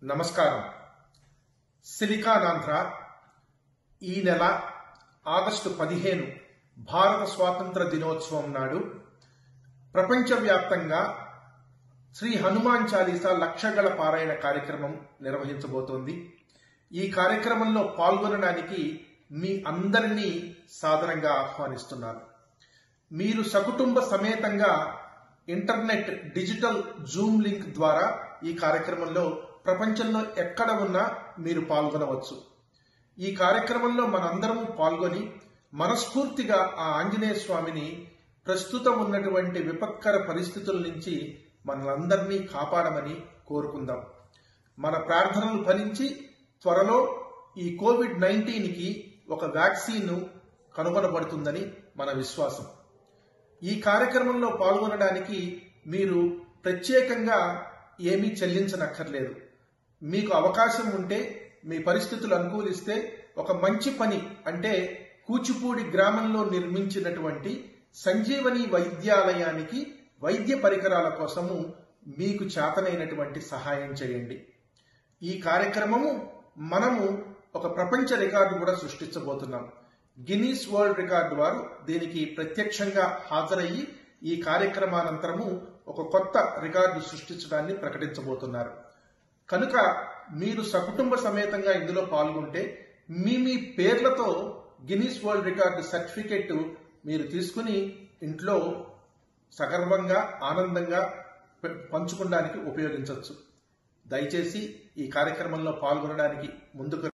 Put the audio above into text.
నమస్కారం సిలికానాంధ్ర ఈ నెల ఆగస్టు పదిహేను భారత స్వాతంత్ర దినోత్సవం నాడు ప్రపంచవ్యాప్తంగా శ్రీ హనుమాన్ చాలీసా లక్షగల పారాయణ కార్యక్రమం నిర్వహించబోతోంది ఈ కార్యక్రమంలో పాల్గొనడానికి మీ అందరినీ సాదరంగా ఆహ్వానిస్తున్నాను మీరు సకుటుంబ సమేతంగా ఇంటర్నెట్ డిజిటల్ జూమ్ లింక్ ద్వారా ఈ కార్యక్రమంలో ప్రపంచంలో ఎక్కడ ఉన్నా మీరు పాల్గొనవచ్చు ఈ కార్యక్రమంలో మనందరము పాల్గొని మనస్ఫూర్తిగా ఆ ఆంజనేయ స్వామిని ప్రస్తుతం ఉన్నటువంటి విపత్కర పరిస్థితుల నుంచి మనలందరినీ కాపాడమని కోరుకుందాం మన ప్రార్థనలు ఫలించి త్వరలో ఈ కోవిడ్ నైన్టీన్కి ఒక వ్యాక్సిన్ కనుగొనబడుతుందని మన విశ్వాసం ఈ కార్యక్రమంలో పాల్గొనడానికి మీరు ప్రత్యేకంగా ఏమీ చెల్లించనక్కర్లేదు మీకు అవకాశం ఉంటే మీ పరిస్థితులు అనుకూలిస్తే ఒక మంచి పని అంటే కూచిపూడి గ్రామంలో నిర్మించినటువంటి సంజీవని వైద్యాలయానికి వైద్య పరికరాల కోసము మీకు చేతనైనటువంటి సహాయం చేయండి ఈ కార్యక్రమము మనము ఒక ప్రపంచ రికార్డు కూడా సృష్టించబోతున్నాం గిన్నీస్ వరల్డ్ రికార్డు వారు దీనికి ప్రత్యక్షంగా హాజరయ్యి ఈ కార్యక్రమానంతరము ఒక కొత్త రికార్డు సృష్టించడాన్ని ప్రకటించబోతున్నారు కనుక మీరు సకుటుంబ సమేతంగా ఇందులో పాల్గొంటే మీ మీ పేర్లతో గిన్నీస్ వరల్డ్ రికార్డు సర్టిఫికెట్ మీరు తీసుకుని ఇంట్లో సగర్వంగా ఆనందంగా పె- పంచుకోవడానికి ఉపయోగించవచ్చు దయచేసి ఈ కార్యక్రమంలో పాల్గొనడానికి ముందుకు